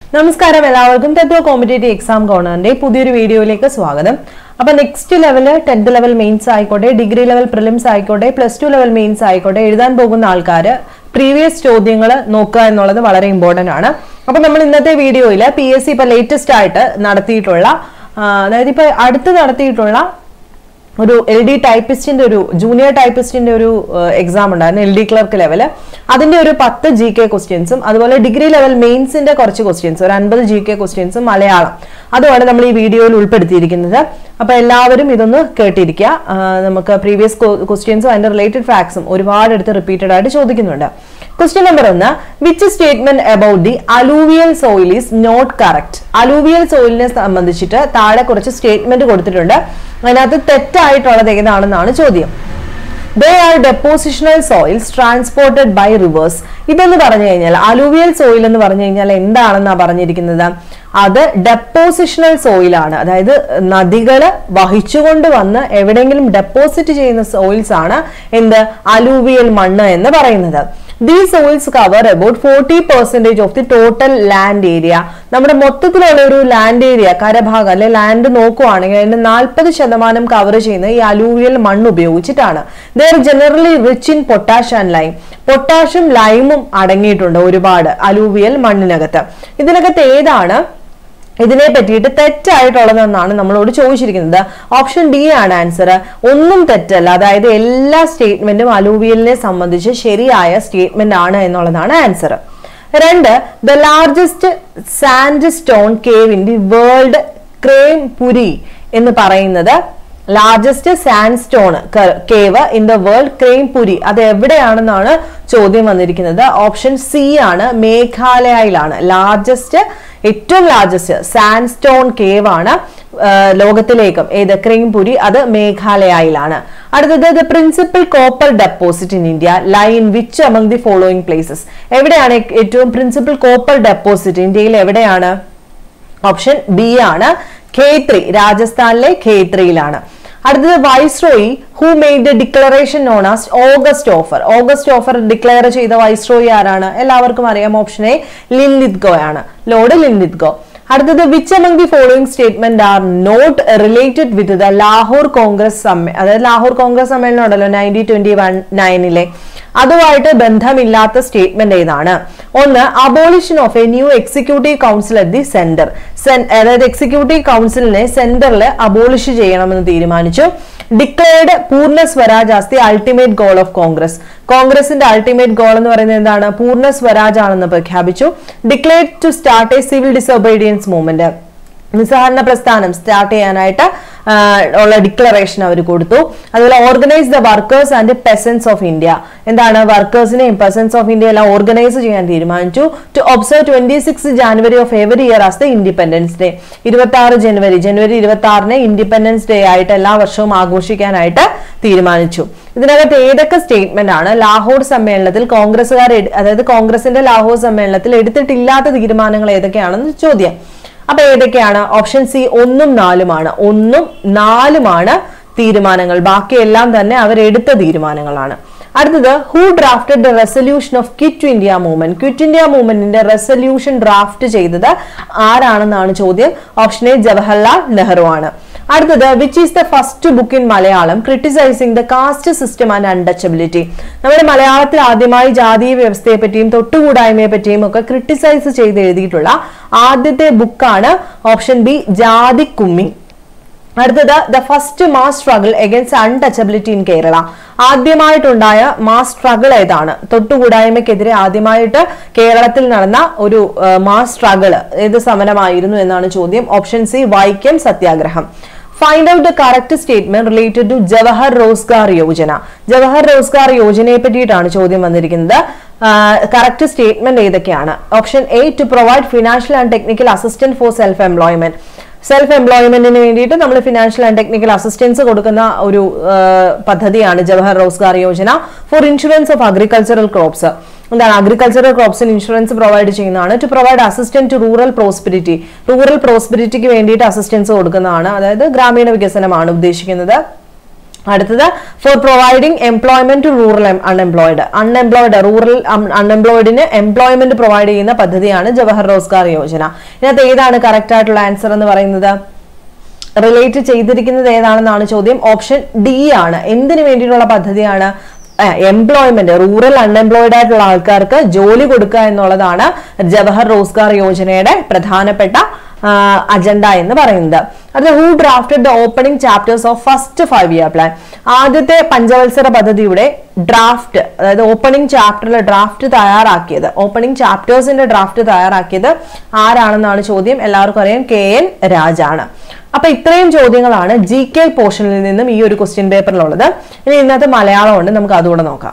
നമസ്കാരം എല്ലാവർക്കും തത്വ competitive exam കോർണറിന്റെ പുതിയൊരു വീഡിയോയിലേക്ക് സ്വാഗതം അപ്പൊ next level tenth level mains ആയിക്കോട്ടെ ഡിഗ്രി ലെവൽ പ്രിലിംസ് ആയിക്കോട്ടെ പ്ലസ് ടു ലെവൽ മെയിൻസ് ആയിക്കോട്ടെ എഴുതാൻ പോകുന്ന ആൾക്കാർ പ്രീവിയസ് ചോദ്യങ്ങൾ നോക്കുക എന്നുള്ളത് വളരെ ഇമ്പോർട്ടന്റ് ആണ് അപ്പൊ നമ്മൾ ഇന്നത്തെ വീഡിയോയിൽ പി എസ് സി ഇപ്പൊ ലേറ്റസ്റ്റ് ആയിട്ട് നടത്തിയിട്ടുള്ള ആ, അതായത് ഇപ്പൊ അടുത്ത് നടത്തിയിട്ടുള്ള ഒരു എൽ ഡി ടൈപ്പിസ്റ്റിന്റെ ഒരു ജൂനിയർ ടൈപ്പിസ്റ്റിന്റെ ഒരു എക്സാം ഉണ്ടായിരുന്നു എൽ ഡി ക്ലർക്ക് ലെവല് അതിന്റെ ഒരു പത്ത് ജി കെ ക്വസ്റ്റ്യൻസും അതുപോലെ ഡിഗ്രി ലെവൽ മെയിൻസിന്റെ കുറച്ച് ക്വസ്റ്റ്യൻസ് ഒരു അൻപത് ജി കെ ക്വസ്റ്റ്യൻസും മലയാളം അതുമാണ് നമ്മൾ ഈ വീഡിയോയിൽ ഉൾപ്പെടുത്തിയിരിക്കുന്നത് അപ്പൊ എല്ലാവരും ഇതൊന്ന് കേട്ടിരിക്കുക ആ, നമുക്ക് പ്രീവിയസ് ക്വസ്റ്റ്യൻസും അതിന്റെ റിലേറ്റഡ് ഫാക്ട്സും ഒരുപാട് എടുത്ത് റിപ്പീറ്റഡ് ആയിട്ട് ചോദിക്കുന്നുണ്ട് ക്വസ്റ്റ്യൻ നമ്പർ ഒന്ന് which statement about the alluvial soil is not correct alluvial സോയിലിനെ സംബന്ധിച്ചിട്ട് താഴെ കുറച്ച് സ്റ്റേറ്റ്മെന്റ് കൊടുത്തിട്ടുണ്ട് അതിനകത്ത് തെറ്റായിട്ടുള്ളത് ഏതാണെന്നാണ് ചോദ്യം they are depositional soils transported by rivers ഇതെന്ന് പറഞ്ഞു കഴിഞ്ഞാൽ അലൂവിയൽ സോയിൽ എന്ന് പറഞ്ഞു കഴിഞ്ഞാൽ എന്താണെന്നാ പറഞ്ഞിരിക്കുന്നത് അത് ഡെപ്പോസിഷണൽ സോയിലാണ് അതായത് നദികള് വഹിച്ചുകൊണ്ട് വന്ന് എവിടെയെങ്കിലും ഡെപ്പോസിറ്റ് ചെയ്യുന്ന സോയിൽസ് ആണ് എന്ത് അലൂവിയൽ മണ്ണ് എന്ന് പറയുന്നത് these soils cover about forty percentage of the total land area നമ്മുടെ മൊത്തത്തിലുള്ള ഒരു ലാൻഡ് ഏരിയ കരഭാഗം അല്ലെ ലാൻഡ് നോക്കുവാണെങ്കിൽ അതിന്റെ നാൽപ്പത് ശതമാനം കവർ ചെയ്യുന്നത് ഈ അലൂവിയൽ മണ്ണ് ഉപയോഗിച്ചിട്ടാണ് they're generally rich in potash and lime പൊട്ടാഷും ലൈമും അടങ്ങിയിട്ടുണ്ട് ഒരുപാട് അലൂവിയൽ മണ്ണിനകത്ത് ഇതിനകത്ത് ഏതാണ് ഇതിനെ പറ്റിയിട്ട് തെറ്റായിട്ടുള്ളതെന്നാണ് നമ്മളോട് ചോദിച്ചിരിക്കുന്നത് ഓപ്ഷൻ ഡി ആണ് ആൻസർ ഒന്നും തെറ്റല്ല അതായത് എല്ലാ സ്റ്റേറ്റ്മെന്റും അലൂവിയലിനെ സംബന്ധിച്ച് ശരിയായ സ്റ്റേറ്റ്മെന്റ് ആണ് എന്നുള്ളതാണ് ആൻസർ രണ്ട് the largest sandstone cave in the world Krem Puri എന്ന് പറയുന്നത് largest sandstone cave in the world Krem Puri അത് എവിടെയാണെന്നാണ് ചോദ്യം വന്നിരിക്കുന്നത് ഓപ്ഷൻ സി ആണ് മേഘാലയയിലാണ് ലാർജസ്റ്റ് ഏറ്റവും ലാർജസ്റ്റ് സാൻഡ് സ്റ്റോൺ കേവ് ആണ് ആ, ലോകത്തിലേക്കും ഏത് ക്രെയിംപുരി അത് മേഘാലയയിലാണ് അടുത്തത് the principal copper deposit in India line which among the following places എവിടെയാണ് ഏറ്റവും പ്രിൻസിപ്പൽ കോപ്പർ ഡെപ്പോസിറ്റ് ഇന്ത്യയിൽ എവിടെയാണ് ഓപ്ഷൻ ബി ആണ് ഖേത്രി രാജസ്ഥാനിലെ ഖേത്രിയിലാണ് അടുത്തത് viceroy who made declaration known as August offer August offer declare ചെയ്ത വൈസ്രോയി ആരാണ് എല്ലാവർക്കും അറിയാം ഓപ്ഷൻ എ ലിൻലിത്ഗോ ആണ് ലോർഡ് ലിൻലിത്ഗോ അടുത്തത് which among the following statement are not related with the Lahore Congress സമ്മേ അതായത് ലാഹോർ കോൺഗ്രസ് സമ്മേളനം ഉണ്ടല്ലോ നയൻറ്റീൻ ട്വന്റി വൺ നയനിലെ അതുമായിട്ട് ബന്ധമില്ലാത്ത സ്റ്റേറ്റ്മെന്റ് ഏതാണ് ഒന്ന് abolition of a new executive council at the centre അതായത് എക്സിക്യൂട്ടീവ് കൗൺസിലിനെ സെന്ററിൽ അബോളിഷ് ചെയ്യണമെന്ന് തീരുമാനിച്ചു declared Purna Swaraj as the ultimate goal of Congress കോൺഗ്രസിന്റെ അൾട്ടിമേറ്റ് ഗോൾ എന്ന് പറയുന്നത് എന്താണ് പൂർണ്ണ സ്വരാജ് ആണെന്ന് പ്രഖ്യാപിച്ചു declared to start a civil disobedience movement നിസ്സഹരണ പ്രസ്ഥാനം സ്റ്റാർട്ട് ചെയ്യാനായിട്ട് ആ, ഉള്ള ഡിക്ലറേഷൻ അവർ കൊടുത്തു അതുപോലെ organise the workers and peasants of India എന്താണ് വർക്കേഴ്സിനെയും പെസൻസ് ഓഫ് ഇന്ത്യ എല്ലാം ഓർഗനൈസ് ചെയ്യാൻ തീരുമാനിച്ചു to observe twenty six January of every year as the independence day ഇരുപത്തി ആറ് ജനുവരി ജനുവരി ഇരുപത്തി ആറിന് ഇൻഡിപെൻഡൻസ് ഡേ ആയിട്ട് എല്ലാ വർഷവും ആഘോഷിക്കാനായിട്ട് തീരുമാനിച്ചു ഇതിനകത്ത് ഏതൊക്കെ സ്റ്റേറ്റ്മെന്റ് ആണ് ലാഹോർ സമ്മേളനത്തിൽ കോൺഗ്രസ്സുകാർ എട്- അതായത് കോൺഗ്രസിന്റെ ലാഹോർ സമ്മേളനത്തിൽ എടുത്തിട്ടില്ലാത്ത തീരുമാനങ്ങൾ ഏതൊക്കെയാണെന്ന് ചോദ്യം അപ്പൊ ഏതൊക്കെയാണ് ഓപ്ഷൻ സി ഒന്നും നാലുമാണ് ഒന്നും നാലുമാണ് തീരുമാനങ്ങൾ ബാക്കിയെല്ലാം തന്നെ അവരെടുത്ത തീരുമാനങ്ങളാണ് അടുത്തത് who drafted the resolution of Quit India movement Quit India മൂവ്മെന്റിന്റെ റെസൊല്യൂഷൻ ഡ്രാഫ്റ്റ് ചെയ്തത് ആരാണെന്നാണ് ചോദ്യം ഓപ്ഷൻ എ ജവഹർലാൽ നെഹ്റു ആണ് അടുത്തത് which is the first book in Malayalam criticising the caste system and untouchability നമ്മുടെ മലയാളത്തിൽ ആദ്യമായി ജാതീയ വ്യവസ്ഥയെ പറ്റിയും തൊട്ടുകൂടായ്മയെ പറ്റിയും ഒക്കെ ക്രിട്ടിസൈസ് ചെയ്ത് എഴുതിയിട്ടുള്ള ആദ്യത്തെ ബുക്കാണ് ഓപ്ഷൻ ബി ജാതി കുമ്മി അടുത്തത് the first mass struggle against untouchability in Kerala ആദ്യമായിട്ടുണ്ടായ മാസ് സ്ട്രഗിൾ ഏതാണ് തൊട്ടുകൂടായ്മയ്ക്കെതിരെ ആദ്യമായിട്ട് കേരളത്തിൽ നടന്ന ഒരു മാസ് സ്ട്രഗിൾ ഏത് സമരമായിരുന്നു എന്നാണ് ചോദ്യം option C Vaikom Satyagraha find out the correct statement related to Jawahar Rozgar Yojana Jawahar Rozgar യോജനയെ പറ്റിയിട്ടാണ് ചോദ്യം വന്നിരിക്കുന്നത് കറക്റ്റ് സ്റ്റേറ്റ്മെന്റ് ഏതൊക്കെയാണ് option A to provide financial and technical assistant for self employment self എംപ്ലോയ്മെന്റിന് വേണ്ടിയിട്ട് നമ്മൾ ഫിനാൻഷ്യൽ ആൻഡ് ടെക്നിക്കൽ അസിസ്റ്റൻസ് കൊടുക്കുന്ന ഒരു ആ, പദ്ധതിയാണ് Jawahar Rozgar Yojana for insurance of agricultural crops എന്താണ് അഗ്രികൾച്ചറൽ ക്രോപ്സിന് ഇൻഷുറൻസ് പ്രൊവൈഡ് ചെയ്യുന്നതാണ് to provide assistant to rural prosperity rural പ്രോസ്പിരിറ്റിക്ക് വേണ്ടിയിട്ട് അസിസ്റ്റൻസ് കൊടുക്കുന്നതാണ് അതായത് ഗ്രാമീണ വികസനമാണ് ഉദ്ദേശിക്കുന്നത് അടുത്തത് for providing employment to rural unemployed unemployed rural അൺഎംപ്ലോയിഡിന് എംപ്ലോയ്മെന്റ് പ്രൊവൈഡ് ചെയ്യുന്ന പദ്ധതിയാണ് ജവഹർ റോസ്ഗാർ യോജന ഇതിനകത്ത് ഏതാണ് കറക്റ്റ് ആയിട്ടുള്ള ആൻസർ എന്ന് പറയുന്നത് റിലേറ്റ് ചെയ്തിരിക്കുന്നത് ഏതാണെന്നാണ് ചോദ്യം ഓപ്ഷൻ ഡി ആണ് എന്തിനു വേണ്ടിയിട്ടുള്ള പദ്ധതിയാണ് എംപ്ലോയ്മെന്റ് റൂറൽ അൺഎംപ്ലോയിഡ് ആയിട്ടുള്ള ആൾക്കാർക്ക് ജോലി കൊടുക്കുക എന്നുള്ളതാണ് ജവഹർ റോസ്ഗാർ യോജനയുടെ പ്രധാനപ്പെട്ട അജണ്ട എന്ന് പറയുന്നത് അത് who drafted the opening chapters of first five year plan ആദ്യത്തെ പഞ്ചവത്സര പദ്ധതിയുടെ ഡ്രാഫ്റ്റ് അതായത് ഓപ്പണിംഗ് ചാപ്റ്ററിലെ ഡ്രാഫ്റ്റ് തയ്യാറാക്കിയത് ഓപ്പണിംഗ് ചാപ്റ്റേഴ്സിന്റെ ഡ്രാഫ്റ്റ് തയ്യാറാക്കിയത് ആരാണെന്നാണ് ചോദ്യം എല്ലാവർക്കും അറിയാം കെ എൻ രാജാണ് അപ്പൊ ഇത്രയും ചോദ്യങ്ങളാണ് ജി കെ പോർഷനിൽ നിന്നും ഈ ഒരു ക്വസ്റ്റ്യൻ പേപ്പറിലുള്ളത് ഇനി ഇന്നത്തെ മലയാളം ഉണ്ട് നമുക്ക് അതുകൂടെ നോക്കാം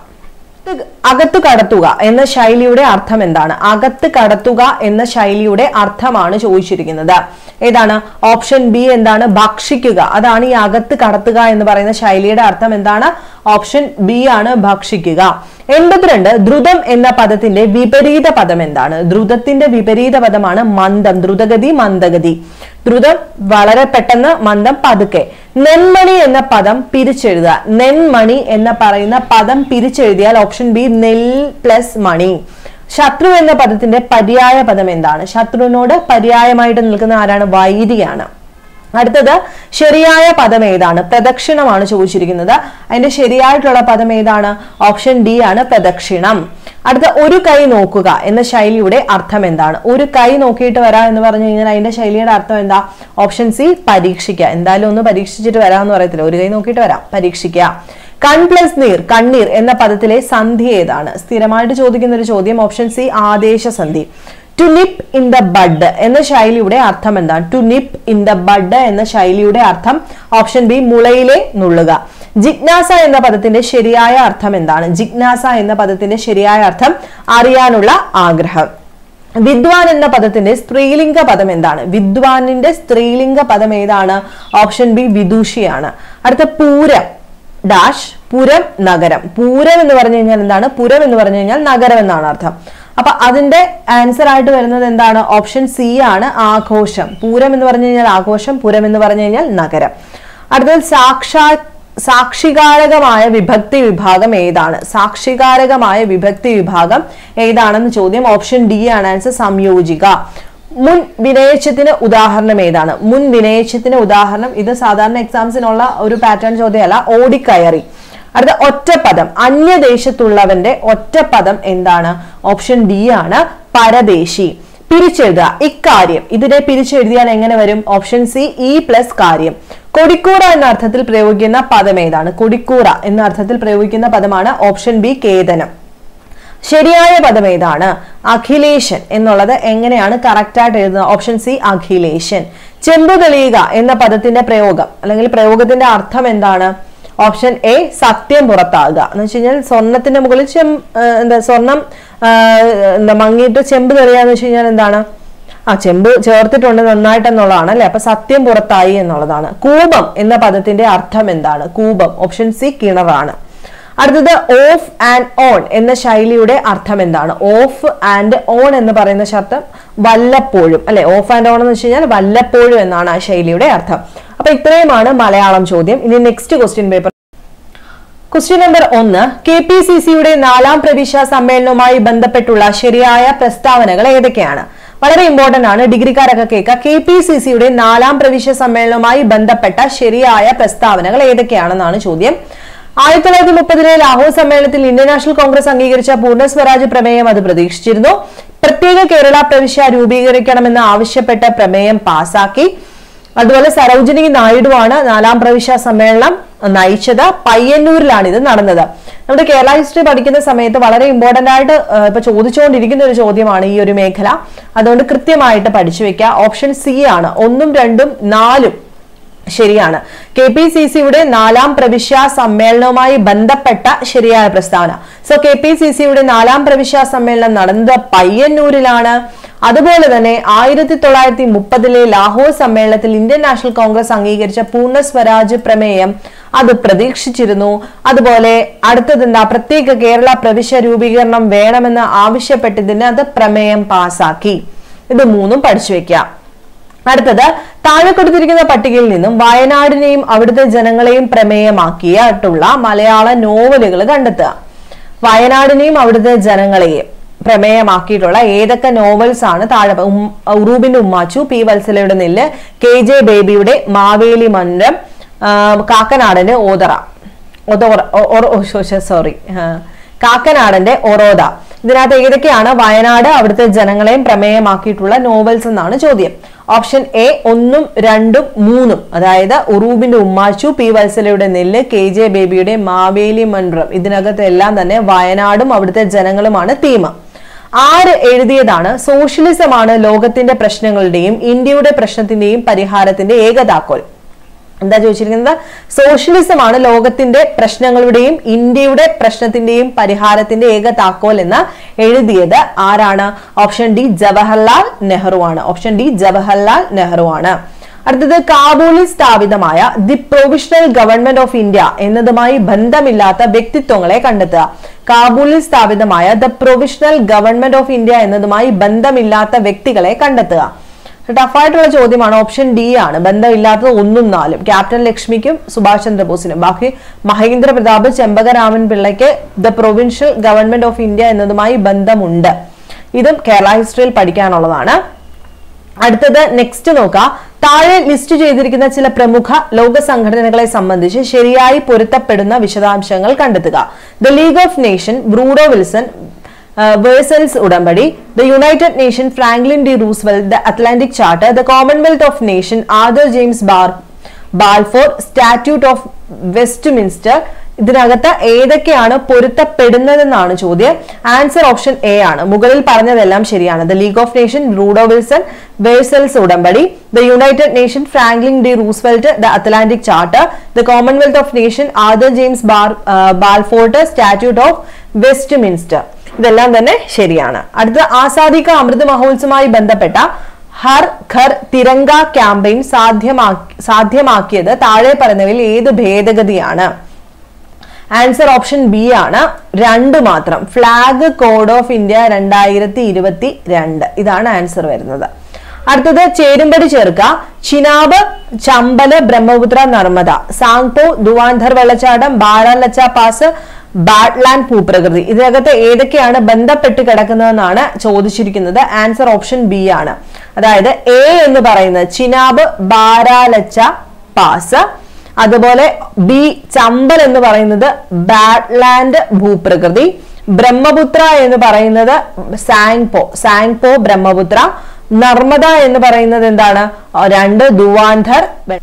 അകത്ത് കടത്തുക എന്ന ശൈലിയുടെ അർത്ഥം എന്താണ് അകത്ത് കടത്തുക എന്ന ശൈലിയുടെ അർത്ഥമാണ് ചോദിച്ചിരിക്കുന്നത് ഏതാണ് ഓപ്ഷൻ ബി എന്താണ് ഭക്ഷിക്കുക അതാണ് ഈ അകത്ത് കടത്തുക എന്ന് പറയുന്ന ശൈലിയുടെ അർത്ഥം എന്താണ് ഓപ്ഷൻ ബി ആണ് ഭക്ഷിക്കുക എൺപത്തിരണ്ട് ദ്രുതം എന്ന പദത്തിന്റെ വിപരീത പദം എന്താണ് ദ്രുതത്തിന്റെ വിപരീത പദമാണ് മന്ദം ദ്രുതഗതി മന്ദഗതി ദ്രുതം വളരെ പെട്ടെന്ന് മന്ദം പതുക്കെ നെന്മണി എന്ന പദം പിരിച്ചെഴുതുക നെന്മണി എന്ന പറയുന്ന പദം പിരിച്ചെഴുതിയാൽ ഓപ്ഷൻ ബി നെൽ പ്ലസ് മണി ശത്രു എന്ന പദത്തിന്റെ പര്യായ പദം എന്താണ് ശത്രുവിനോട് പര്യായമായിട്ട് നിൽക്കുന്ന ആരാണ് വൈരിയാണ് അടുത്തത് ശരിയായ പദം ഏതാണ് പ്രദക്ഷിണമാണ് ചോദിച്ചിരിക്കുന്നത് അതിന്റെ ശരിയായിട്ടുള്ള പദം ഏതാണ് ഓപ്ഷൻ ഡി ആണ് പ്രദക്ഷിണം അടുത്ത ഒരു കൈ നോക്കുക എന്ന ശൈലിയുടെ അർത്ഥം എന്താണ് ഒരു കൈ നോക്കിയിട്ട് വരാം എന്ന് പറഞ്ഞു കഴിഞ്ഞാൽ അതിന്റെ ശൈലിയുടെ അർത്ഥം എന്താ ഓപ്ഷൻ സി പരീക്ഷിക്കുക എന്തായാലും ഒന്ന് പരീക്ഷിച്ചിട്ട് വരാമെന്ന് പറയത്തില്ല ഒരു കൈ നോക്കിയിട്ട് വരാം പരീക്ഷിക്കുക കൺ പ്ലസ് നീർ കണ്ണീർ എന്ന പദത്തിലെ സന്ധി ഏതാണ് സ്ഥിരമായിട്ട് ചോദിക്കുന്ന ഒരു ചോദ്യം ഓപ്ഷൻ സി ആദേശ സന്ധി to nip in the bud എന്ന ശൈലിയുടെ അർത്ഥം എന്താണ് to nip in the bud എന്ന ശൈലിയുടെ അർത്ഥം ഓപ്ഷൻ ബി മുളയിലെ നുള്ളുക ജിജ്ഞാസ എന്ന പദത്തിന്റെ ശരിയായ അർത്ഥം എന്താണ് ജിജ്ഞാസ എന്ന പദത്തിന്റെ ശരിയായ അർത്ഥം അറിയാനുള്ള ആഗ്രഹം വിദ്വാൻ എന്ന പദത്തിന്റെ സ്ത്രീലിംഗ പദം എന്താണ് വിദ്വാനിന്റെ സ്ത്രീലിംഗ പദം ഏതാണ് ഓപ്ഷൻ ബി വിദൂഷിയാണ് അടുത്ത പൂരം ഡാഷ് പുരം നഗരം പൂരം എന്ന് പറഞ്ഞു കഴിഞ്ഞാൽ എന്താണ് പുരം എന്ന് പറഞ്ഞു കഴിഞ്ഞാൽ നഗരം എന്നാണ് അർത്ഥം അപ്പൊ അതിന്റെ ആൻസർ ആയിട്ട് വരുന്നത് എന്താണ് ഓപ്ഷൻ സി ആണ് ആഘോഷം പൂരം എന്ന് പറഞ്ഞു കഴിഞ്ഞാൽ ആഘോഷം പുരം എന്ന് പറഞ്ഞു കഴിഞ്ഞാൽ നഗരം അടുത്തത് സാക്ഷാ സാക്ഷികാരകമായ വിഭക്തി വിഭാഗം ഏതാണ് സാക്ഷികാരകമായ വിഭക്തി വിഭാഗം ഏതാണെന്ന് ചോദ്യം ഓപ്ഷൻ ഡി ആണ് ആൻസർ സംയോജിക മുൻ വിനയച്ചത്തിന് ഉദാഹരണം ഏതാണ് മുൻ വിനയച്ചത്തിന് ഉദാഹരണം ഇത് സാധാരണ എക്സാംസിനുള്ള ഒരു പാറ്റേൺ ചോദ്യമല്ല ഓടിക്കയറി അടുത്ത ഒറ്റപ്പദം അന്യദേശത്തുള്ളവന്റെ ഒറ്റപ്പദം എന്താണ് ഓപ്ഷൻ ഡി ആണ് പരദേശി പിരിച്ചെഴുതുക ഇക്കാര്യം ഇതിനെ പിരിച്ചെഴുതിയാൽ എങ്ങനെ വരും ഓപ്ഷൻ സി ഇ പ്ലസ് കാര്യം കൊടിക്കൂറ എന്ന അർത്ഥത്തിൽ പ്രയോഗിക്കുന്ന പദം ഏതാണ് കൊടിക്കൂറ എന്ന അർത്ഥത്തിൽ പ്രയോഗിക്കുന്ന പദമാണ് ഓപ്ഷൻ ബി കേതനം ശരിയായ പദം ഏതാണ് അഖിലേഷൻ എന്നുള്ളത് എങ്ങനെയാണ് കറക്റ്റ് ആയിട്ട് എഴുതുന്നത് ഓപ്ഷൻ സി അഖിലേഷൻ ചെമ്പു തെളിയുക എന്ന പദത്തിന്റെ പ്രയോഗം അല്ലെങ്കിൽ പ്രയോഗത്തിന്റെ അർത്ഥം എന്താണ് ഓപ്ഷൻ എ സത്യം പുറത്താകുക എന്ന് വെച്ച് കഴിഞ്ഞാൽ സ്വർണത്തിന്റെ മുകളിൽ ചെം എന്താ സ്വർണം എന്താ മങ്ങിയിട്ട് ചെമ്പ് തെളിയാന്ന് വെച്ച് കഴിഞ്ഞാൽ എന്താണ് ആ ചെമ്പ് ചേർത്തിട്ടുണ്ട് നന്നായിട്ട് എന്നുള്ളതാണ് അല്ലെ അപ്പൊ സത്യം പുറത്തായി എന്നുള്ളതാണ് കൂപം എന്ന പദത്തിന്റെ അർത്ഥം എന്താണ് കൂപം ഓപ്ഷൻ സി കിണറാണ് അടുത്തത് ഓഫ് ആൻഡ് ഓൺ എന്ന ശൈലിയുടെ അർത്ഥം എന്താണ് ഓഫ് ആൻഡ് ഓൺ എന്ന് പറയുന്ന ശബ്ദം വല്ലപ്പോഴും അല്ലെ ഓഫ് ആൻഡ് ഓൺ എന്ന് വെച്ച് കഴിഞ്ഞാൽ വല്ലപ്പോഴും എന്നാണ് ആ ശൈലിയുടെ അർത്ഥം അപ്പൊ ഇത്രയുമാണ് മലയാളം ചോദ്യം ഇനി next question paper question number ഒന്ന് കെ പി സി സിയുടെ നാലാം പ്രവിശ്യ സമ്മേളനവുമായി ബന്ധപ്പെട്ടുള്ള ശരിയായ പ്രസ്താവനകൾ ഏതൊക്കെയാണ് വളരെ ഇമ്പോർട്ടന്റ് ആണ് ഡിഗ്രിക്കാരൊക്കെ കേൾക്കുക കെ പി സി സിയുടെ നാലാം പ്രവിശ്യ സമ്മേളനവുമായി ബന്ധപ്പെട്ട ശരിയായ പ്രസ്താവനകൾ ഏതൊക്കെയാണെന്നാണ് ചോദ്യം ആയിരത്തി തൊള്ളായിരത്തി മുപ്പതിലെ ലാഹോർ സമ്മേളനത്തിൽ ഇന്ത്യൻ നാഷണൽ കോൺഗ്രസ് അംഗീകരിച്ച പൂർണ്ണ സ്വരാജ് പ്രമേയം അത് പ്രതീക്ഷിച്ചിരുന്നു പ്രത്യേക കേരള പ്രവിശ്യ രൂപീകരിക്കണമെന്ന് ആവശ്യപ്പെട്ട പ്രമേയം പാസാക്കി അതുപോലെ സരോജിനി നായിഡുവാണ് നാലാം പ്രവിശ്യ സമ്മേളനം നയിച്ചത് പയ്യന്നൂരിലാണ് ഇത് നടന്നത് നമ്മുടെ കേരള ഹിസ്റ്ററി പഠിക്കുന്ന സമയത്ത് വളരെ ഇമ്പോർട്ടന്റ് ആയിട്ട് ഇപ്പൊ ചോദിച്ചുകൊണ്ടിരിക്കുന്ന ഒരു ചോദ്യമാണ് ഈ ഒരു മേഖല അതുകൊണ്ട് കൃത്യമായിട്ട് പഠിച്ചു വെക്കുക ഓപ്ഷൻ സി ആണ് ഒന്നും രണ്ടും നാലും ശരിയാണ് കെ പി സി സിയുടെ നാലാം പ്രവിശ്യ സമ്മേളനവുമായി ബന്ധപ്പെട്ട ശരിയായ പ്രസ്താവന സോ കെ പി സി സിയുടെ നാലാം പ്രവിശ്യ സമ്മേളനം നടന്നത് പയ്യന്നൂരിലാണ് അതുപോലെ തന്നെ ആയിരത്തി തൊള്ളായിരത്തി മുപ്പതിലെ ലാഹോർ സമ്മേളനത്തിൽ ഇന്ത്യൻ നാഷണൽ കോൺഗ്രസ് അംഗീകരിച്ച പൂർണ്ണ സ്വരാജ് പ്രമേയം അത് പ്രതീക്ഷിച്ചിരുന്നു അതുപോലെ അടുത്തത് എന്താ പ്രത്യേക കേരള പ്രവിശ്യ രൂപീകരണം വേണമെന്ന് ആവശ്യപ്പെട്ടതിന് അത് പ്രമേയം പാസാക്കി ഇത് മൂന്നും പഠിച്ചു വെക്കാം അടുത്തത് താഴെ കൊടുത്തിരിക്കുന്ന പട്ടികയിൽ നിന്നും വയനാടിനെയും അവിടുത്തെ ജനങ്ങളെയും പ്രമേയമാക്കിയിട്ടുള്ള മലയാള നോവലുകൾ കണ്ടെത്തുക വയനാടിനെയും അവിടുത്തെ ജനങ്ങളെയും പ്രമേയമാക്കിയിട്ടുള്ള ഏതൊക്കെ നോവൽസ് ആണ് താഴെ പ- ഉം- ഉറൂബിന്റെ ഉമ്മാച്ചു പി വത്സലയുടെ നെല്ല് കെ ജെ ബേബിയുടെ മാവേലി മന്നം ആ, കാക്കനാടന്റെ ഓതറ സോറി കാക്കനാടന്റെ ഒറോദ ഇതിനകത്ത് ഏതൊക്കെയാണ് വയനാട് അവിടുത്തെ ജനങ്ങളെയും പ്രമേയമാക്കിയിട്ടുള്ള നോവൽസ് എന്നാണ് ചോദ്യം ഓപ്ഷൻ എ ഒന്നും രണ്ടും മൂന്നും അതായത് ഉറൂബിന്റെ ഉമ്മാച്ചു പി വത്സലയുടെ നെല്ല് കെ ജെ ബേബിയുടെ മാവേലി മൺറം ഇതിനകത്ത് എല്ലാം തന്നെ വയനാടും അവിടുത്തെ ജനങ്ങളുമാണ് തീമ ആര് എഴുതിയതാണ് സോഷ്യലിസമാണ് ലോകത്തിന്റെ പ്രശ്നങ്ങളുടെയും ഇന്ത്യയുടെ പ്രശ്നത്തിന്റെയും പരിഹാരത്തിന്റെ ഏകതാക്കോൽ എന്താ ചോദിച്ചിരിക്കുന്നത് സോഷ്യലിസമാണ് ലോകത്തിന്റെ പ്രശ്നങ്ങളുടെയും ഇന്ത്യയുടെ പ്രശ്നത്തിന്റെയും പരിഹാരത്തിന്റെ ഏക താക്കോൽ എന്ന് എഴുതിയത് ആരാണ് ഓപ്ഷൻ ഡി ജവഹർലാൽ നെഹ്റു ആണ് ഓപ്ഷൻ ഡി ജവഹർലാൽ നെഹ്റു ആണ് അടുത്തത് കാബൂളിൽ സ്ഥാപിതമായ the provisional government of India എന്നതുമായി ബന്ധമില്ലാത്ത വ്യക്തിത്വങ്ങളെ കണ്ടെത്തുക കാബൂളിൽ സ്ഥാപിതമായ the provisional government of India എന്നതുമായി ബന്ധമില്ലാത്ത വ്യക്തികളെ കണ്ടെത്തുക ടഫായിട്ടുള്ള ചോദ്യമാണ് ഓപ്ഷൻ ഡി ആണ് ബന്ധമില്ലാത്തത് ഒന്നും നാലും ക്യാപ്റ്റൻ ലക്ഷ്മിക്കും സുഭാഷ് ചന്ദ്രബോസിനും ബാക്കി മഹേന്ദ്ര പ്രതാപ് ചെമ്പകരാമൻ പിള്ളയ്ക്ക് the provincial government of India എന്നതുമായി ബന്ധമുണ്ട് ഇതും കേരള ഹിസ്റ്ററിയിൽ പഠിക്കാനുള്ളതാണ് അടുത്തത് നെക്സ്റ്റ് നോക്കാം താഴെ ലിസ്റ്റ് ചെയ്തിരിക്കുന്ന ചില പ്രമുഖ ലോക സംഘടനകളെ സംബന്ധിച്ച് ശരിയായി പൊരുത്തപ്പെടുന്ന വിശദാംശങ്ങൾ കണ്ടെത്തുക ദ ലീഗ് ഓഫ് നേഷൻ ബ്രൂഡോ വിൽസൺ വേഴ്സൽസ് ഉടമ്പടി the United Nation Franklin D Roosevelt the Atlantic Charter the Commonwealth of Nation Arthur James Bal Balfour Statute of Westminster ഇതിനകത്ത് ഏതൊക്കെയാണ് പൊരുത്തപ്പെടുന്നതെന്നാണ് ചോദ്യം ആൻസർ ഓപ്ഷൻ എ ആണ് മുകളിൽ പറഞ്ഞതെല്ലാം ശരിയാണ് ദ ലീഗ് ഓഫ് നേഷൻ റൂഡോ വിൽസൺ വേഴ്സൽസ് ഉടമ്പടി the United Nation Franklin D Roosevelt the Atlantic Charter the Commonwealth of Nation Arthur James Bal ബാൽഫോർട്ട് സ്റ്റാറ്റ്യൂട്ട് ഓഫ് വെസ്റ്റ് മിൻസ്റ്റർ ഇതെല്ലാം തന്നെ ശരിയാണ് അടുത്ത ആസാദി കാ അമൃത് മഹോത്സവമായി ബന്ധപ്പെട്ട ഹർ ഘർ തിരങ്ക ക്യാമ്പയിൻ സാധ്യമാക്കി സാധ്യമാക്കിയത് താഴെ പറയുന്നവയിൽ ഏത് ഭേദഗതിയാണ് ആൻസർ ഓപ്ഷൻ ബി ആണ് രണ്ട് മാത്രം ഫ്ലാഗ് കോഡ് ഓഫ് ഇന്ത്യ രണ്ടായിരത്തി ഇരുപത്തി രണ്ട് ഇതാണ് ആൻസർ വരുന്നത് അടുത്തത് ചേരുംപടി ചേർക്ക ചിനാബ് ചമ്പല് ബ്രഹ്മപുത്ര നർമ്മദ സാങ്പോ ദുവാന്ധർ വെള്ളച്ചാട്ടം ബാരാലച്ച പാസ് ബാഡ്ലാൻഡ് ഭൂപ്രകൃതി ഇതിനകത്ത് ഏതൊക്കെയാണ് ബന്ധപ്പെട്ട് കിടക്കുന്നതെന്നാണ് ചോദിച്ചിരിക്കുന്നത് ആൻസർ ഓപ്ഷൻ ബി ആണ് അതായത് എ എന്ന് പറയുന്നത് ചിനാബ് ബാരാലച്ച പാസ് അതുപോലെ ബി ചമ്പൽ എന്ന് പറയുന്നത് ബാഡ്ലാൻഡ് ഭൂപ്രകൃതി ബ്രഹ്മപുത്ര എന്ന് പറയുന്നത് സാങ്പോ സാങ്പോ ബ്രഹ്മപുത്ര നർമ്മദ എന്ന് പറയുന്നത് എന്താണ് രണ്ട് ദുവാന്ധർ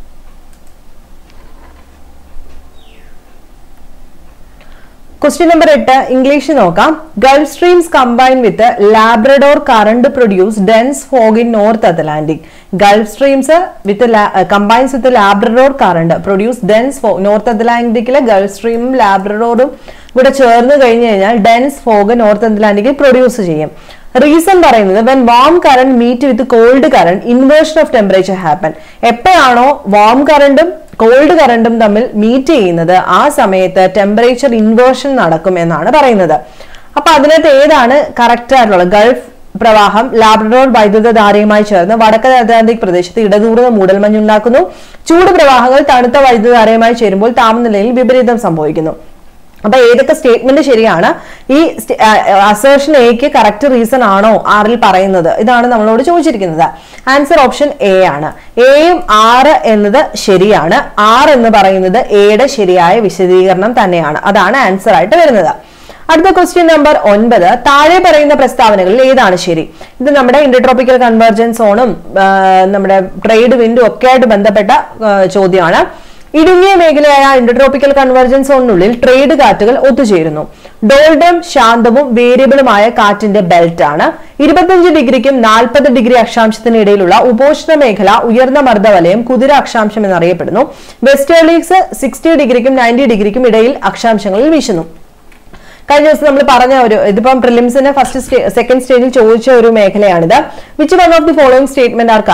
ക്വസ്റ്റ്യൻ നമ്പർ എട്ട് ഇംഗ്ലീഷ് നോക്കാം Gulf Streams combine with Labrador current produce dense fog in North Atlantic Gulf Streams with combines with Labrador current produce dense fog North അറ്റ്ലാന്റിക്കിലെ ഗൾഫ് സ്ട്രീമും ലാബ്രഡോറും കൂടെ ചേർന്ന് കഴിഞ്ഞു കഴിഞ്ഞാൽ ഡെൻസ് ഫോഗ് നോർത്ത് അറ്റ്ലാന്റിക്കിൽ പ്രൊഡ്യൂസ് ചെയ്യും റീസൺ പറയുന്നത് when warm current meet with cold current inversion of temperature happen എപ്പോഴാണോ വാം കറണ്ടും കോൾഡ് കറണ്ടും തമ്മിൽ മീറ്റ് ചെയ്യുന്നത് ആ സമയത്ത് ടെമ്പറേച്ചർ ഇൻവേർഷൻ നടക്കും എന്നാണ് പറയുന്നത് അപ്പൊ അതിനകത്ത് ഏതാണ് കറക്റ്റ് ആയിട്ടുള്ളത് ഗൾഫ് പ്രവാഹം ലാബ്രഡോർ വൈദ്യുതധാരയുമായി ചേർന്ന് വടക്കൻ അറ്റ്ലാന്റിക് പ്രദേശത്ത് ഇടതൂർന്ന മൂടൽമഞ്ഞുണ്ടാക്കുന്നു ചൂട് പ്രവാഹങ്ങൾ തണുത്ത വൈദ്യുതധാരയുമായി ചേരുമ്പോൾ താപനിലയിൽ വിപരീതം സംഭവിക്കുന്നു അപ്പൊ ഏതൊക്കെ സ്റ്റേറ്റ്മെന്റ് ശരിയാണ് ഈ അസേർഷൻ എക്ക് കറക്റ്റ് റീസൺ ആണോ ആറിൽ പറയുന്നത് ഇതാണ് നമ്മളോട് ചോദിച്ചിരിക്കുന്നത് ആൻസർ ഓപ്ഷൻ എ ആണ് എയും ആറ് എന്നത് ശരിയാണ് ആർ എന്ന് പറയുന്നത് എയുടെ ശരിയായ വിശദീകരണം തന്നെയാണ് അതാണ് ആൻസർ ആയിട്ട് വരുന്നത് അടുത്ത ക്വസ്റ്റ്യൻ നമ്പർ ഒൻപത് താഴെ പറയുന്ന പ്രസ്താവനകളിൽ ഏതാണ് ശരി ഇത് നമ്മുടെ ഇൻഡോട്രോപ്പിക്കൽ കൺവെർജൻസ് സോണും നമ്മുടെ ട്രേഡ് വിൻഡും ഒക്കെ ആയിട്ട് ബന്ധപ്പെട്ട ആ, ചോദ്യമാണ് ഇടുങ്ങിയ മേഖലയായ ഇൻഡോട്രോപ്പിക്കൽ കൺവെർജൻസ് സോണിനുള്ളിൽ ട്രേഡ് കാറ്റുകൾ ഒത്തുചേരുന്നു ഡോൾഡം ശാന്തവും വേരിയബിളുമായ കാറ്റിന്റെ ബെൽറ്റ് ആണ് ഇരുപത്തിയഞ്ച് ഡിഗ്രിക്കും നാൽപ്പത് ഡിഗ്രി അക്ഷാംശത്തിന് ഇടയിലുള്ള ഉപോഷ്ണ മേഖല ഉയർന്ന മർദ്ദവലയം കുതിര അക്ഷാംശം എന്നറിയപ്പെടുന്നു വെസ്റ്റേർലീക്സ് സിക്സ്റ്റി ഡിഗ്രിക്കും നയൻറ്റി ഡിഗ്രിക്കും ഇടയിൽ അക്ഷാംശങ്ങളിൽ വീശുന്നു കഴിഞ്ഞ ദിവസം നമ്മൾ പറഞ്ഞ ഒരു ഇതിപ്പം പ്രിലിംസിന് ഫസ്റ്റ് സെക്കൻഡ് സ്റ്റേജിൽ ചോദിച്ച ഒരു മേഖലയാണിത് which one of the following statement are correct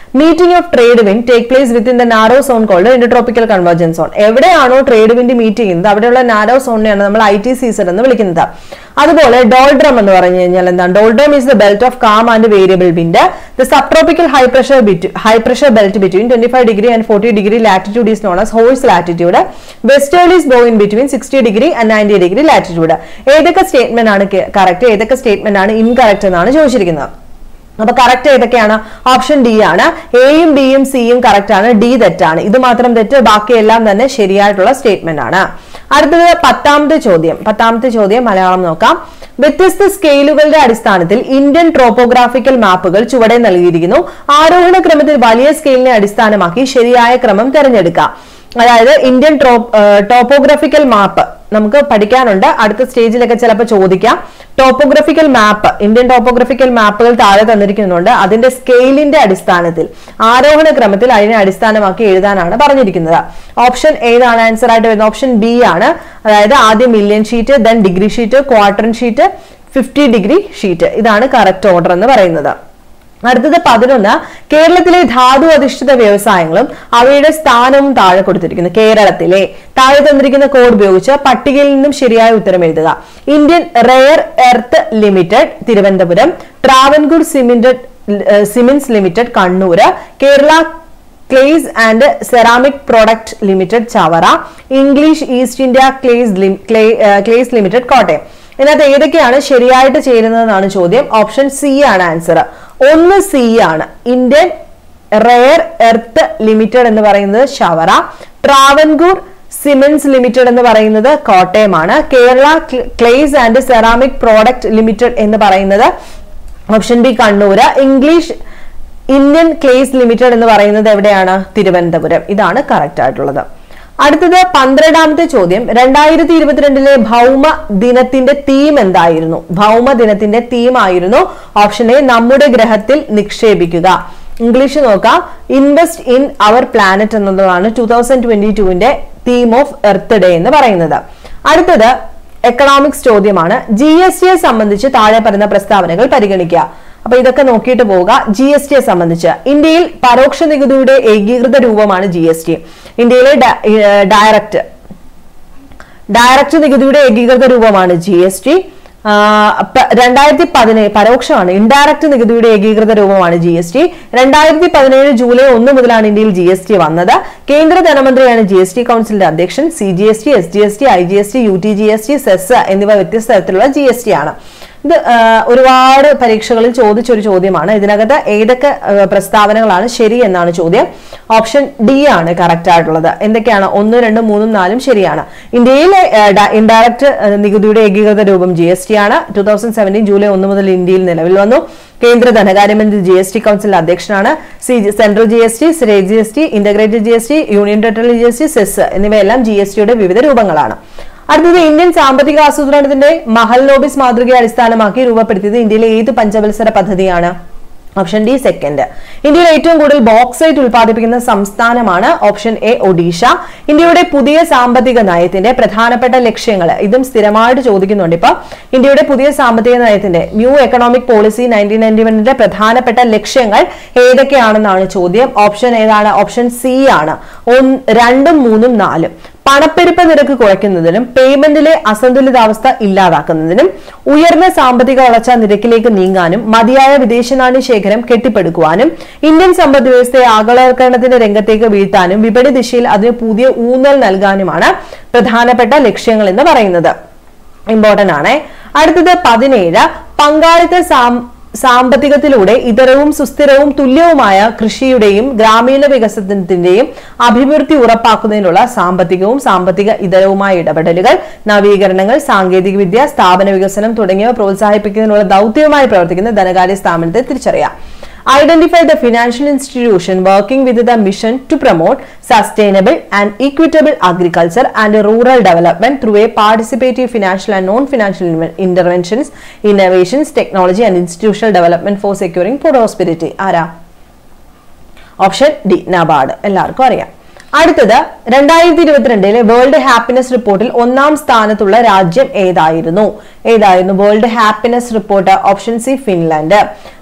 meeting of trade wind take place within the narrow zone called intertropical convergence zone എവിടെയാണോ ട്രേഡ് വിൻഡ് മീറ്റ് ചെയ്യുന്നത് അവിടെയുള്ള നാരോ സോണിനെയാണ് നമ്മൾ ഐ ടി സീസൺ എന്ന് വിളിക്കുന്നത് അതുപോലെ ഡോൾഡ്രം എന്ന് പറഞ്ഞു കഴിഞ്ഞാൽ എന്താണ് doldrum is the belt of calm and variable wind the subtropical high pressure high pressure belt between twenty five degree and forty degree latitude is known as horse latitude western is blow in between sixty degree and ninety degree latitude ഏതൊക്കെ statement ആണ് correct ഏതൊക്കെ statement ആണ് incorrect എന്നാണ് ചോദിച്ചിരിക്കുന്നത് അപ്പൊ correct ഏതൊക്കെയാണ് option D ആണ് എയും ബിയും സിയും കറക്റ്റ് ആണ് ഡി തെറ്റാണ് ഇത് മാത്രം തെറ്റ് ബാക്കിയെല്ലാം തന്നെ ശരിയായിട്ടുള്ള സ്റ്റേറ്റ്മെന്റ് ആണ് അടുത്തത് പത്താമത്തെ ചോദ്യം പത്താമത്തെ ചോദ്യം മലയാളം നോക്കാം വ്യത്യസ്ത സ്കെയിലുകളുടെ അടിസ്ഥാനത്തിൽ ഇന്ത്യൻ ട്രോപ്പോഗ്രാഫിക്കൽ മാപ്പുകൾ ചുവടെ നൽകിയിരിക്കുന്നു ആരോഹണ ക്രമത്തിൽ വലിയ സ്കെയിലിനെ അടിസ്ഥാനമാക്കി ശരിയായ ക്രമം തിരഞ്ഞെടുക്കാം അതായത് ഇന്ത്യൻ ടോപ്പോഗ്രാഫിക്കൽ മാപ്പ് നമുക്ക് പഠിക്കാനുണ്ട് അടുത്ത സ്റ്റേജിലൊക്കെ ചിലപ്പോൾ ചോദിക്കാം ടോപ്പോഗ്രഫിക്കൽ മാപ്പ് ഇന്ത്യൻ ടോപ്പോഗ്രഫിക്കൽ മാപ്പുകൾ താഴെ തന്നിരിക്കുന്നുണ്ട് അതിന്റെ സ്കെയിലിന്റെ അടിസ്ഥാനത്തിൽ ആരോഹണ ക്രമത്തിൽ അതിനെ അടിസ്ഥാനമാക്കി എഴുതാനാണ് പറഞ്ഞിരിക്കുന്നത് ഓപ്ഷൻ ഏതാണ് ആൻസർ ആയിട്ട് വരുന്നത് ഓപ്ഷൻ ബി ആണ് അതായത് ആദ്യം million sheet then degree sheet quarter sheet fifty degree sheet ഇതാണ് കറക്റ്റ് ഓർഡർ എന്ന് പറയുന്നത് അടുത്തത് പതിനൊന്ന് കേരളത്തിലെ ധാതു അധിഷ്ഠിത വ്യവസായങ്ങളും അവയുടെ സ്ഥാനവും താഴെ കൊടുത്തിരിക്കുന്നു കേരളത്തിലെ താഴെ തന്നിരിക്കുന്ന കോഡ് ഉപയോഗിച്ച് പട്ടികയിൽ നിന്നും ശരിയായ ഉത്തരം എഴുതുക Indian Rare Earth Limited Thiruvananthapuram Travancore Cemented Cements Limited Kannur Kerala Clays and Ceramic Product Limited Chavara English East India Clays Clays Limited Kottayam ഇതിനകത്ത് ഏതൊക്കെയാണ് ശരിയായിട്ട് ചേരുന്നതെന്നാണ് ചോദ്യം ഓപ്ഷൻ സി ആണ് ആൻസർ ഒന്ന് സി ആണ് ഇന്ത്യൻ റെയർ എർത്ത് ലിമിറ്റഡ് എന്ന് പറയുന്നത് ഷവറ ട്രാവൻകൂർ സിമെന്റ്സ് ലിമിറ്റഡ് എന്ന് പറയുന്നത് കോട്ടയമാണ് Kerala Clays and Ceramic Product Limited എന്ന് പറയുന്നത് option B Kannur English Indian Clays Limited എന്ന് പറയുന്നത് എവിടെയാണ് തിരുവനന്തപുരം ഇതാണ് കറക്റ്റ് ആയിട്ടുള്ളത് അടുത്തത് പന്ത്രണ്ടാമത്തെ ചോദ്യം രണ്ടായിരത്തി ഇരുപത്തിരണ്ടിലെ ഭൗമ ദിനത്തിന്റെ തീം എന്തായിരുന്നു ഭൗമ ദിനത്തിന്റെ തീം ആയിരുന്നു ഓപ്ഷൻ എ നമ്മുടെ ഗ്രഹത്തിൽ നിക്ഷേപിക്കുക ഇംഗ്ലീഷ് നോക്കാം ഇൻവെസ്റ്റ് ഇൻ അവർ പ്ലാനറ്റ് എന്നുള്ളതാണ് ടൂ തൗസൻഡ് ട്വന്റി ടുവിന്റെ തീം ഓഫ് എർത്ത് ഡേ എന്ന് പറയുന്നത് അടുത്തത് എക്കണോമിക്സ് ചോദ്യമാണ് ജി എസ് ടിയെ സംബന്ധിച്ച് താഴെ പറയുന്ന പ്രസ്താവനകൾ പരിഗണിക്കുക അപ്പൊ ഇതൊക്കെ നോക്കിയിട്ട് പോവുക ജി എസ് ടിയെ സംബന്ധിച്ച് ഇന്ത്യയിൽ പരോക്ഷ നികുതിയുടെ ഏകീകൃത രൂപമാണ് ജി എസ് ടി ഇന്ത്യയിലെ ഡയറക്റ്റ് ഡയറക്റ്റ് നികുതിയുടെ ഏകീകൃത രൂപമാണ് ജി എസ് ടി രണ്ടായിരത്തി പതിനേഴ് പരോക്ഷമാണ് ഇൻഡയറക്റ്റ് നികുതിയുടെ ഏകീകൃത രൂപമാണ് ജി എസ് ടി രണ്ടായിരത്തി പതിനേഴ് ജൂലൈ ഒന്ന് മുതലാണ് ഇന്ത്യയിൽ ജി എസ് ടി വന്നത് കേന്ദ്ര ധനമന്ത്രിയാണ് ജി എസ് ടി കൗൺസിലിന്റെ അധ്യക്ഷൻ C G S T S G S T I G S T U T G S T cess എന്നിവ വ്യത്യസ്ത തരത്തിലുള്ള ജി എസ് ടി ആണ് ഇത് ഒരുപാട് പരീക്ഷകളിൽ ചോദിച്ചൊരു ചോദ്യമാണ് ഇതിനകത്ത് ഏതൊക്കെ പ്രസ്താവനകളാണ് ശരി എന്നാണ് ചോദ്യം ഓപ്ഷൻ ഡി ആണ് കറക്റ്റ് ആയിട്ടുള്ളത് എന്തൊക്കെയാണ് ഒന്ന് രണ്ട് മൂന്നും നാലും ശരിയാണ് ഇന്ത്യയിലെ ഇൻഡയറക്റ്റ് നികുതിയുടെ ഏകീകൃത രൂപം ജി എസ് ടി ആണ് ടൂ തൗസൻഡ് സെവൻറ്റീൻ ജൂലൈ ഒന്ന് മുതൽ ഇന്ത്യയിൽ നിലവിൽ വന്നു കേന്ദ്ര ധനകാര്യമന്ത്രി ജി എസ് ടി കൗൺസിൽ അധ്യക്ഷനാണ് C central G S T state G S T integrated G S T union territory G S T cess എന്നിവയെല്ലാം ജി എസ് ടിയുടെ വിവിധ രൂപങ്ങളാണ് അടുത്തത് ഇന്ത്യൻ സാമ്പത്തിക ആസൂത്രണത്തിന്റെ മഹൽ നോബിസ് മാതൃകയെ അടിസ്ഥാനമാക്കി രൂപപ്പെടുത്തിയത് ഇന്ത്യയിലെ ഏത് പഞ്ചവത്സര പദ്ധതിയാണ് ഓപ്ഷൻ ഡി സെക്കൻഡ് ഇന്ത്യയിൽ ഏറ്റവും കൂടുതൽ ബോക്സൈറ്റ് ഉൽപ്പാദിപ്പിക്കുന്ന സംസ്ഥാനമാണ് ഓപ്ഷൻ എ ഒഡീഷ ഇന്ത്യയുടെ പുതിയ സാമ്പത്തിക നയത്തിന്റെ പ്രധാനപ്പെട്ട ലക്ഷ്യങ്ങൾ ഇതും സ്ഥിരമായിട്ട് ചോദിക്കുന്നുണ്ട് ഇപ്പൊ ഇന്ത്യയുടെ പുതിയ സാമ്പത്തിക നയത്തിന്റെ new economic policy nineteen ninety വണ്ണിന്റെ പ്രധാനപ്പെട്ട ലക്ഷ്യങ്ങൾ ഏതൊക്കെയാണെന്നാണ് ചോദ്യം ഓപ്ഷൻ ഏതാണ് ഓപ്ഷൻ സി ആണ് രണ്ടും മൂന്നും നാലും പണപ്പെരുപ്പ നിരക്ക് കുറയ്ക്കുന്നതിനും പേയ്മെന്റിലെ അസന്തുലിതാവസ്ഥ ഇല്ലാതാക്കുന്നതിനും ഉയർന്ന സാമ്പത്തിക വളർച്ചാ നിരക്കിലേക്ക് നീങ്ങാനും മതിയായ വിദേശ നാണ്യ ശേഖരം കെട്ടിപ്പടുക്കുവാനും ഇന്ത്യൻ സമ്പദ് വ്യവസ്ഥയെ ആഗോളവൽക്കരണത്തിന്റെ രംഗത്തേക്ക് വീഴ്ത്താനും വിപണി ദിശയിൽ അതിന് പുതിയ ഊന്നൽ നൽകാനുമാണ് പ്രധാനപ്പെട്ട ലക്ഷ്യങ്ങൾ എന്ന് പറയുന്നത് ഇമ്പോർട്ടന്റ് ആണ് അടുത്തത് പതിനേഴ് പങ്കാളിത്ത സാമ്പത്തികത്തിലൂടെ ഇതരവും സുസ്ഥിരവും തുല്യവുമായ കൃഷിയുടെയും ഗ്രാമീണ വികസനത്തിന്റെയും അഭിവൃദ്ധി ഉറപ്പാക്കുന്നതിനുള്ള സാമ്പത്തികവും സാമ്പത്തിക ഇതരവുമായ ഇടപെടലുകൾ നവീകരണങ്ങൾ സാങ്കേതികവിദ്യ സ്ഥാപന വികസനം തുടങ്ങിയവ പ്രോത്സാഹിപ്പിക്കുന്നതിനുള്ള ദൗത്യവുമായി പ്രവർത്തിക്കുന്ന ധനകാര്യ സ്ഥാപനത്തെ തിരിച്ചറിയാം Identify the financial institution working with the mission to promote sustainable and equitable agriculture and rural development through a participative financial and non-financial interventions, innovations, technology and institutional development for securing prosperity. ആരാ option D NABARD എല്ലാവർക്കും അറിയാം അടുത്തത് രണ്ടായിരത്തി ഇരുപത്തിരണ്ടിലെ world happiness റിപ്പോർട്ടിൽ ഒന്നാം സ്ഥാനത്തുള്ള രാജ്യം ഏതായിരുന്നു ഏതായിരുന്നു World Happiness Report option C Finland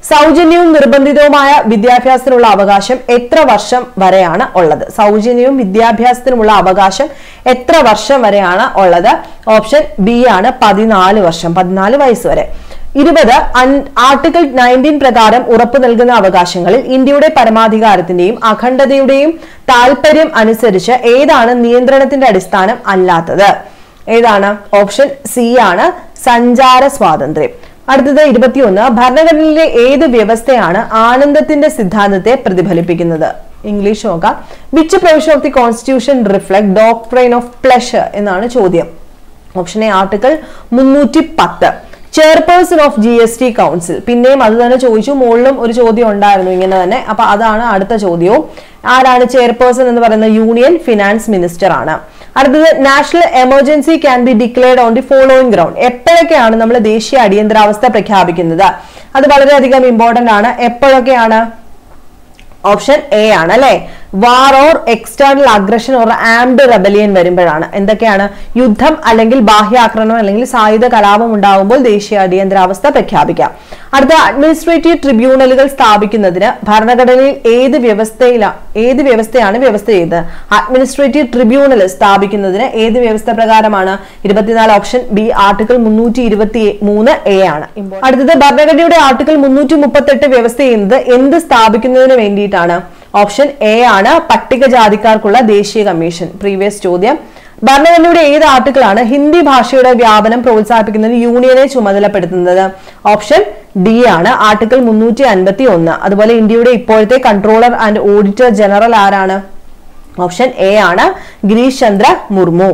സൗജന്യവും നിർബന്ധിതവുമായ വിദ്യാഭ്യാസത്തിനുള്ള അവകാശം എത്ര വർഷം വരെയാണ് ഉള്ളത് സൗജന്യവും വിദ്യാഭ്യാസത്തിനുമുള്ള അവകാശം എത്ര വർഷം വരെയാണ് ഉള്ളത് ഓപ്ഷൻ ബി ആണ് പതിനാല് വർഷം പതിനാല് വയസ്സ് വരെ ഇരുപത് ആർട്ടിക്കിൾ നയൻറ്റീൻ പ്രകാരം ഉറപ്പു നൽകുന്ന അവകാശങ്ങളിൽ ഇന്ത്യയുടെ പരമാധികാരത്തിന്റെയും അഖണ്ഡതയുടെയും താല്പര്യം അനുസരിച്ച് ഏതാണ് നിയന്ത്രണത്തിന്റെ അടിസ്ഥാനം അല്ലാത്തത് ഏതാണ് ഓപ്ഷൻ സി ആണ് സഞ്ചാര സ്വാതന്ത്ര്യം അടുത്തത് ഇരുപത്തിയൊന്ന് ഭരണഘടനയിലെ ഏത് വ്യവസ്ഥയാണ് ആനന്ദത്തിന്റെ സിദ്ധാന്തത്തെ പ്രതിഫലിപ്പിക്കുന്നത് ഇംഗ്ലീഷ് നോക്കാം which provision of the constitution reflect doctrine of pleasure എന്നാണ് ചോദ്യം ഓപ്ഷൻ എ ആർട്ടിക്കിൾ മുന്നൂറ്റി പത്ത് chairperson of G S T council പിന്നെയും അത് തന്നെ ചോദിച്ചു മുകളിലും ഒരു ചോദ്യം ഉണ്ടായിരുന്നു ഇങ്ങനെ തന്നെ അപ്പൊ അതാണ് അടുത്ത ചോദ്യവും ആരാണ് ചെയർപേഴ്സൺ എന്ന് പറയുന്നത് യൂണിയൻ ഫിനാൻസ് മിനിസ്റ്റർ ആണ് അടുത്തത് national emergency can be declared on the following ground എപ്പോഴൊക്കെയാണ് നമ്മൾ ദേശീയ അടിയന്തരാവസ്ഥ പ്രഖ്യാപിക്കുന്നത് അത് വളരെയധികം ഇമ്പോർട്ടന്റ് ആണ് എപ്പോഴൊക്കെയാണ് ഓപ്ഷൻ എ ആണ് അല്ലെ war or external aggression or armed rebellion വരുമ്പോഴാണ് എന്തൊക്കെയാണ് യുദ്ധം അല്ലെങ്കിൽ ബാഹ്യാക്രമണം അല്ലെങ്കിൽ സായുധ കലാപം ഉണ്ടാകുമ്പോൾ ദേശീയ അടിയന്തരാവസ്ഥ പ്രഖ്യാപിക്കാം അടുത്ത അഡ്മിനിസ്ട്രേറ്റീവ് ട്രിബ്യൂണലുകൾ സ്ഥാപിക്കുന്നതിന് ഭരണഘടനയിൽ ഏത് വ്യവസ്ഥയിലാണ് ഏത് വ്യവസ്ഥയാണ് വ്യവസ്ഥ ചെയ്തത് അഡ്മിനിസ്ട്രേറ്റീവ് ട്രിബ്യൂണൽ സ്ഥാപിക്കുന്നതിന് ഏത് വ്യവസ്ഥ പ്രകാരമാണ് ഇരുപത്തിനാല് ഓപ്ഷൻ ബി ആർട്ടിക്കിൾ മുന്നൂറ്റി ഇരുപത്തി മൂന്ന് എ ആണ് അടുത്തത് ഭരണഘടനയുടെ ആർട്ടിക്കിൾ മുന്നൂറ്റി മുപ്പത്തെട്ട് വ്യവസ്ഥ ചെയ്യുന്നത് എന്ത് സ്ഥാപിക്കുന്നതിന് വേണ്ടിയിട്ടാണ് ഓപ്ഷൻ എ ആണ് പട്ടികജാതിക്കാർക്കുള്ള ദേശീയ കമ്മീഷൻ പ്രീവിയസ് ചോദ്യം ഭരണഘടനയുടെ ഏത് ആർട്ടിക്കിളാണ് ഹിന്ദി ഭാഷയുടെ വ്യാപനം പ്രോത്സാഹിപ്പിക്കുന്നതിന് യൂണിയനെ ചുമതലപ്പെടുത്തുന്നത് ഓപ്ഷൻ ഡി ആണ് ആർട്ടിക്കിൾ മുന്നൂറ്റി അൻപത്തി ഒന്ന് അതുപോലെ ഇന്ത്യയുടെ ഇപ്പോഴത്തെ കൺട്രോളർ ആൻഡ് ഓഡിറ്റർ ജനറൽ ആരാണ് ഓപ്ഷൻ എ ആണ് ഗിരീഷ് ചന്ദ്ര മുർമു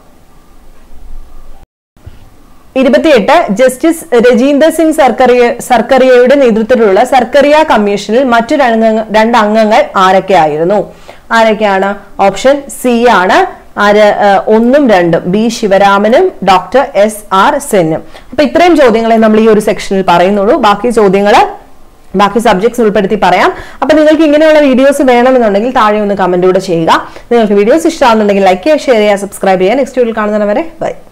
ഇരുപത്തിയെട്ട് ജസ്റ്റിസ് രജീന്ദർ സിംഗ് സർക്കറിയ സർക്കറിയയുടെ നേതൃത്വത്തിലുള്ള സർക്കറിയ കമ്മീഷനിൽ മറ്റു രണ്ട് അംഗങ്ങൾ ആരൊക്കെയായിരുന്നു ആരൊക്കെയാണ് ഓപ്ഷൻ സി ആണ് ആര് ഒന്നും രണ്ടും ബി ശിവരാമനും ഡോക്ടർ എസ് ആർ സെന്നും അപ്പൊ ഇത്രയും ചോദ്യങ്ങളെ നമ്മൾ ഈ ഒരു സെക്ഷനിൽ പറയുന്നുള്ളൂ ബാക്കി ചോദ്യങ്ങൾ ബാക്കി സബ്ജക്ട്സ് ഉൾപ്പെടുത്തി പറയാം അപ്പൊ നിങ്ങൾക്ക് ഇങ്ങനെയുള്ള വീഡിയോസ് വേണമെന്നുണ്ടെങ്കിൽ താഴെ ഒന്ന് കമന്റൂടെ ചെയ്യുക നിങ്ങൾക്ക് വീഡിയോസ് ഇഷ്ടമാണെന്നുണ്ടെങ്കിൽ ലൈക്ക് ചെയ്യുക ഷെയർ ചെയ്യുക സബ്സ്ക്രൈബ് ചെയ്യുക നെക്സ്റ്റ് വീഡിയോയിൽ കാണുന്നവരെ ബൈ